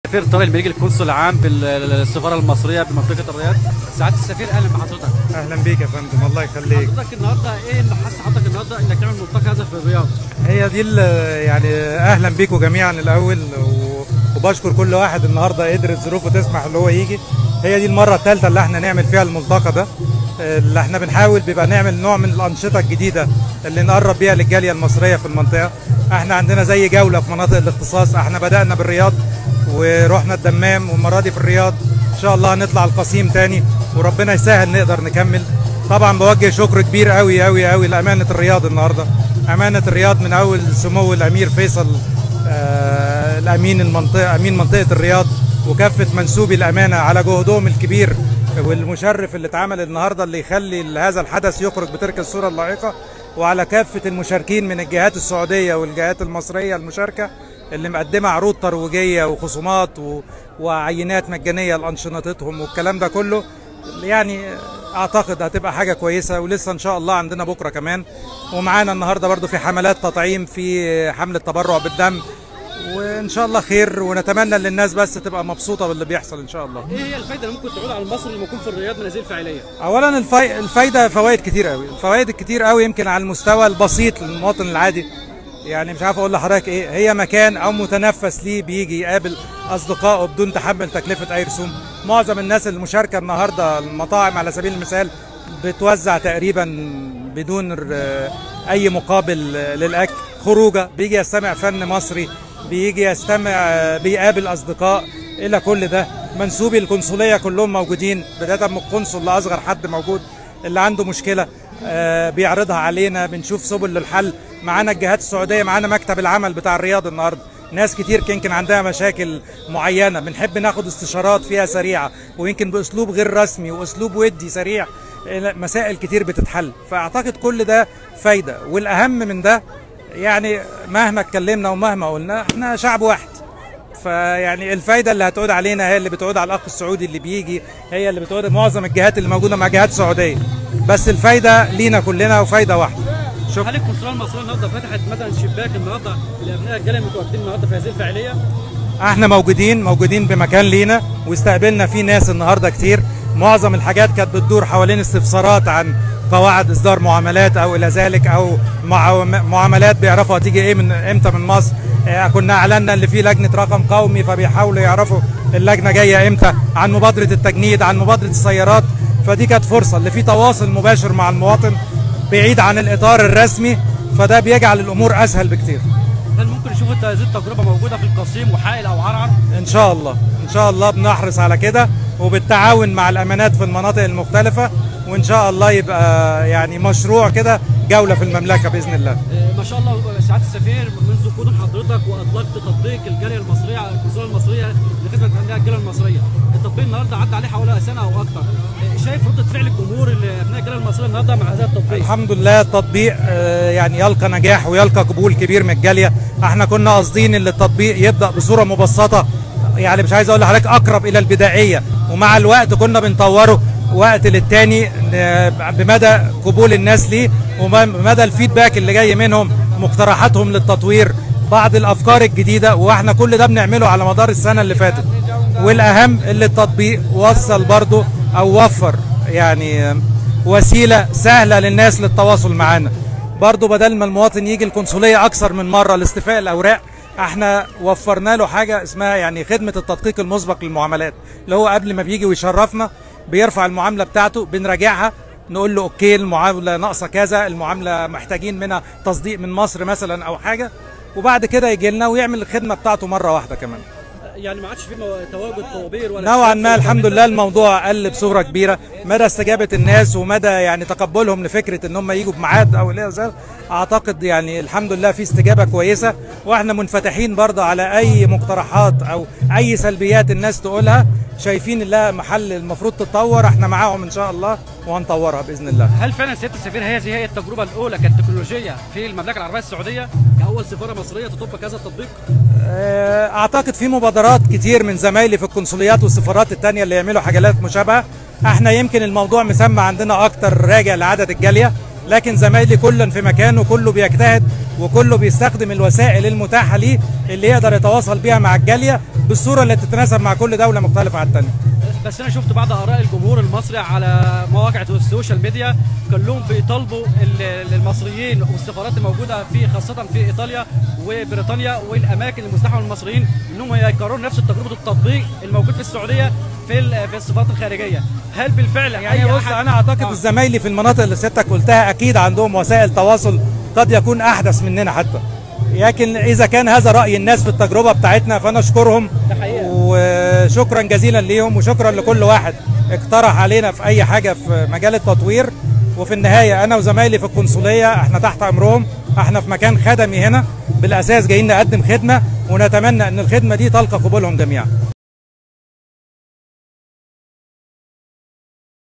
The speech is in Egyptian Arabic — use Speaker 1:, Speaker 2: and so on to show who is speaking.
Speaker 1: السفير طارق المليجي القنصل العام بالسفاره المصريه بمنطقه الرياض سعاده السفير اهلا بحضرتك
Speaker 2: اهلا بيك يا فندم الله يخليك
Speaker 1: حضرتك النهارده ايه اللي حس حضرتك النهارده انك تعمل ملتقى هذا في الرياض
Speaker 2: هي دي ال- يعني اهلا بيكم جميعا الاول و- وبشكر كل واحد النهارده قدرت ظروفه تسمح اللي هو يجي هي دي المره الثالثه اللي احنا نعمل فيها الملتقى ده اللي احنا بنحاول بيبقى نعمل نوع من الانشطه الجديده اللي نقرب بيها للجاليه المصريه في المنطقه احنا عندنا زي جوله في مناطق الاختصاص احنا بدانا بالرياض ورحنا الدمام والمره دي في الرياض ان شاء الله هنطلع القصيم تاني وربنا يسهل نقدر نكمل طبعا بوجه شكر كبير قوي قوي قوي لامانه الرياض النهارده امانه الرياض من اول سمو الامير فيصل آه الامين المنطقه امين منطقه الرياض وكافه منسوبي الامانه على جهدهم الكبير والمشرف اللي اتعمل النهارده اللي يخلي هذا الحدث يخرج بتلك الصوره اللائقه وعلى كافه المشاركين من الجهات السعوديه والجهات المصريه المشاركه اللي مقدمه عروض ترويجيه وخصومات و... وعينات مجانيه لانشطتهم والكلام ده كله يعني اعتقد هتبقى حاجه كويسه ولسه ان شاء الله عندنا بكره كمان ومعانا النهارده برضو في حملات تطعيم في حمله تبرع بالدم وان شاء الله خير ونتمنى ان الناس بس تبقى مبسوطه باللي بيحصل ان شاء الله
Speaker 1: ايه هي الفايده اللي ممكن تعود على المصري لما يكون في الرياض من هذه الفعاليه
Speaker 2: اولا الفي... الفايده فوائد كتير قوي الفوائد الكتير قوي يمكن على المستوى البسيط للمواطن العادي يعني مش عارف اقول لحضرتك ايه هي مكان او متنفس ليه بيجي يقابل اصدقائه بدون تحمل تكلفه اي رسوم معظم الناس المشاركه النهارده المطاعم على سبيل المثال بتوزع تقريبا بدون ر- اي مقابل للاكل خروجه بيجي يستمع فن مصري بيجي يستمع بيقابل اصدقاء الى كل ده منسوبي القنصليه كلهم موجودين بدايه من القنصل لاصغر حد موجود اللي عنده مشكله آه، بيعرضها علينا بنشوف سبل للحل معانا الجهات السعوديه معانا مكتب العمل بتاع الرياض النهارده ناس كتير يمكن عندها مشاكل معينه بنحب ناخد استشارات فيها سريعه ويمكن باسلوب غير رسمي واسلوب ودي سريع آه، مسائل كتير بتتحل فاعتقد كل ده فايده والاهم من ده يعني مهما اتكلمنا ومهما قلنا احنا شعب واحد فيعني الفايده اللي هتعود علينا هي اللي بتعود على الاخ السعودي اللي بيجي هي اللي بتعود معظم الجهات اللي موجوده مع جهات سعوديه بس الفايده لينا كلنا وفايده واحده شكرا
Speaker 1: هل القنصليه المصريه النهارده فتحت مثلا شباك النهارده لابناء الجاليه المتواجدين النهارده في هذه الفعاليه؟
Speaker 2: احنا موجودين موجودين بمكان لينا واستقبلنا فيه ناس النهارده كتير معظم الحاجات كانت بتدور حوالين استفسارات عن قواعد اصدار معاملات او الى ذلك او مع- معاملات بيعرفوا هتيجي ايه من امتى من مصر آه، كنا اعلنا ان في لجنه رقم قومي فبيحاولوا يعرفوا اللجنه جايه امتى عن مبادره التجنيد عن مبادره السيارات فدي كانت فرصه اللي في تواصل مباشر مع المواطن بعيد عن الاطار الرسمي فده بيجعل الامور اسهل بكتير
Speaker 1: هل ممكن نشوف هذه التجربه موجوده في القصيم وحائل او عرعر؟
Speaker 2: ان شاء الله ان شاء الله بنحرص على كده وبالتعاون مع الامانات في المناطق المختلفه وان شاء الله يبقى يعني مشروع كده جوله في المملكه باذن الله
Speaker 1: آه، ما شاء الله سعاده السفير منذ قدوم حضرتك واطلقت تطبيق الجاليه المصريه على القنصليه المصريه لخدمه ابناء الجاليه المصريه. التطبيق النهارده عدى عليه حوالي سنه او اكثر. آه، شايف رده فعل الجمهور اللي ابناء الجاليه المصريه النهارده مع هذا التطبيق؟
Speaker 2: الحمد لله التطبيق آه، يعني يلقى نجاح ويلقى قبول كبير من الجاليه احنا كنا قاصدين ان التطبيق يبدا بصوره مبسطه يعني مش عايز اقول لحضرتك اقرب الى البدائيه ومع الوقت كنا بنطوره وقت للتاني ن- بمدى قبول الناس ليه وبمدى الفيدباك اللي جاي منهم مقترحاتهم للتطوير بعض الافكار الجديده واحنا كل ده بنعمله على مدار السنه اللي فاتت والاهم اللي التطبيق وصل برضه او وفر يعني وسيله سهله للناس للتواصل معانا برضه بدل ما المواطن يجي القنصليه اكثر من مره لاستيفاء الاوراق احنا وفرنا له حاجه اسمها يعني خدمه التدقيق المسبق للمعاملات اللي هو قبل ما بيجي ويشرفنا بيرفع المعامله بتاعته بنراجعها نقول له اوكي المعامله ناقصه كذا المعامله محتاجين منها تصديق من مصر مثلا او حاجه وبعد كده يجي لنا ويعمل الخدمه بتاعته مره واحده كمان
Speaker 1: يعني ما عادش في مو- تواجد طوابير ولا
Speaker 2: نوعا
Speaker 1: شباب
Speaker 2: ما
Speaker 1: في
Speaker 2: الحمد
Speaker 1: المكان
Speaker 2: لله
Speaker 1: ده؟
Speaker 2: الموضوع قل بصوره كبيره مدى استجابه الناس ومدى يعني تقبلهم لفكره ان هم يجوا بميعاد او الى ذلك اعتقد يعني الحمد لله في استجابه كويسه واحنا منفتحين برضه على اي مقترحات او اي سلبيات الناس تقولها شايفين لها محل المفروض تتطور احنا معاهم ان شاء الله وهنطورها باذن الله
Speaker 1: هل فعلا سياده السفير هذه هي التجربه الاولى كتكنولوجيه في المملكه العربيه السعوديه كاول سفاره مصريه تطبق هذا التطبيق؟
Speaker 2: آه، اعتقد في مبادرات كتير من زمايلي في القنصليات والسفارات التانية اللي يعملوا حاجات مشابهة احنا يمكن الموضوع مسمى عندنا اكتر راجع لعدد الجالية لكن زمايلي كل في مكانه كله بيجتهد وكله بيستخدم الوسائل المتاحه ليه اللي يقدر يتواصل بيها مع الجاليه بالصوره اللي تتناسب مع كل دوله مختلفه عن الثانيه
Speaker 1: بس انا شفت بعض اراء الجمهور المصري على مواقع السوشيال ميديا كلهم بيطالبوا ال- المصريين والسفارات الموجوده في خاصه في ايطاليا وبريطانيا والاماكن المزدحمه للمصريين انهم يكرروا نفس تجربه التطبيق الموجود في السعوديه في ال- في السفارات الخارجيه هل بالفعل
Speaker 2: يعني
Speaker 1: أي
Speaker 2: بص
Speaker 1: أحد-
Speaker 2: انا اعتقد
Speaker 1: آه.
Speaker 2: الزمايلي في المناطق اللي سيادتك قلتها اكيد عندهم وسائل تواصل قد يكون احدث مننا حتى لكن اذا كان هذا راي الناس في التجربه بتاعتنا فانا اشكرهم
Speaker 1: ده حقيقة.
Speaker 2: وشكرا جزيلا ليهم وشكرا لكل واحد اقترح علينا في اي حاجه في مجال التطوير وفي النهايه انا وزمايلي في القنصليه احنا تحت امرهم احنا في مكان خدمي هنا بالاساس جايين نقدم خدمه ونتمنى ان الخدمه دي تلقى قبولهم جميعا